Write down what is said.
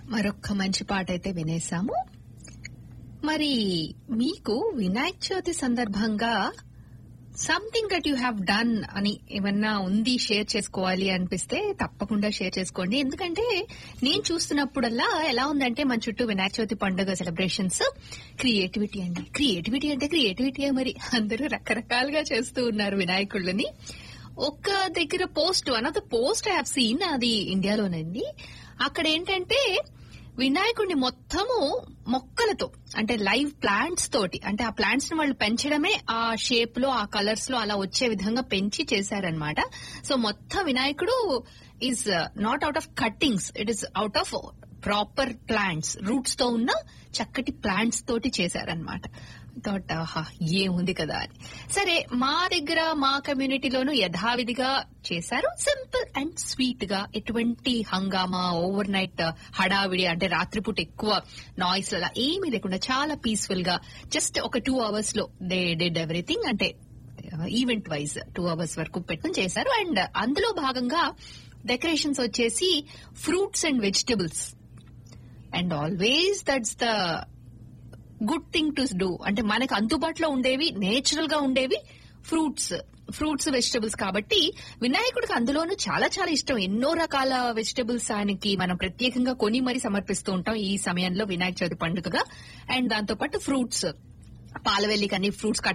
మరొక్క మంచి పాట అయితే వినేసాము మరి మీకు వినాయక చవితి సందర్భంగా something that you have done అని ఏమన్నా ఉంది షేర్ చేసుకోవాలి అనిపిస్తే తప్పకుండా షేర్ చేసుకోండి ఎందుకంటే నేను చూస్తున్నప్పుడల్లా ఎలా ఉందంటే మన చుట్టూ వినాయక చవితి పండుగ సెలబ్రేషన్స్ క్రియేటివిటీ అండి క్రియేటివిటీ అంటే క్రియేటివిటీ మరి అందరూ రకరకాలుగా చేస్తూ ఉన్నారు వినాయకుళ్ళని ఒక్క దగ్గర post one of the post I have seen అది ఇండియాలోనండి అక్కడ ఏంటంటే వినాయకుడిని మొత్తము మొక్కలతో అంటే లైవ్ ప్లాంట్స్ తోటి అంటే ఆ ప్లాంట్స్ ని వాళ్ళు పెంచడమే ఆ షేప్ లో ఆ కలర్స్ లో అలా వచ్చే విధంగా పెంచి చేశారనమాట సో మొత్తం వినాయకుడు is not out of cuttings it is out of proper plants roots తో ఉన్న చక్కటి ప్లాంట్స్ తోటి చేశారనమాట థాట్ ఆహా ఏముంది కదా అని సరే మా దగ్గర మా కమ్యూనిటీలోనూ యథావిధిగా చేశారు సింపుల్ అండ్ స్వీట్ గా ఎటువంటి హంగామా ఓవర్ నైట్ హడావిడి అంటే రాత్రిపూట ఎక్కువ నాయిస్ అలా ఏమీ లేకుండా చాలా పీస్ఫుల్ గా జస్ట్ ఒక టూ అవర్స్ లో దే డెడ్ ఎవ్రీథింగ్ అంటే ఈవెంట్ వైజ్ టూ అవర్స్ వరకు పెట్టుకుని చేశారు అండ్ అందులో భాగంగా డెకరేషన్స్ వచ్చేసి fruits and vegetables and always that's the good thing to do అంటే మనకు అందుబాటులో ఉండేవి నేచురల్ గా ఉండేవి ఫ్రూట్స్ ఫ్రూట్స్ వెజిటబుల్స్ కాబట్టి వినాయకుడికి అందులోనూ చాలా చాలా ఇష్టం ఎన్నో రకాల వెజిటబుల్స్ ఆయనకి మనం ప్రత్యేకంగా కొని మరీ సమర్పిస్తూ ఉంటాం ఈ సమయంలో వినాయక చవితి పండుగగా అండ్ దాంతో పాటు ఫ్రూట్స్ పాలవెల్లి కానీ ఫ్రూట్స్ కట్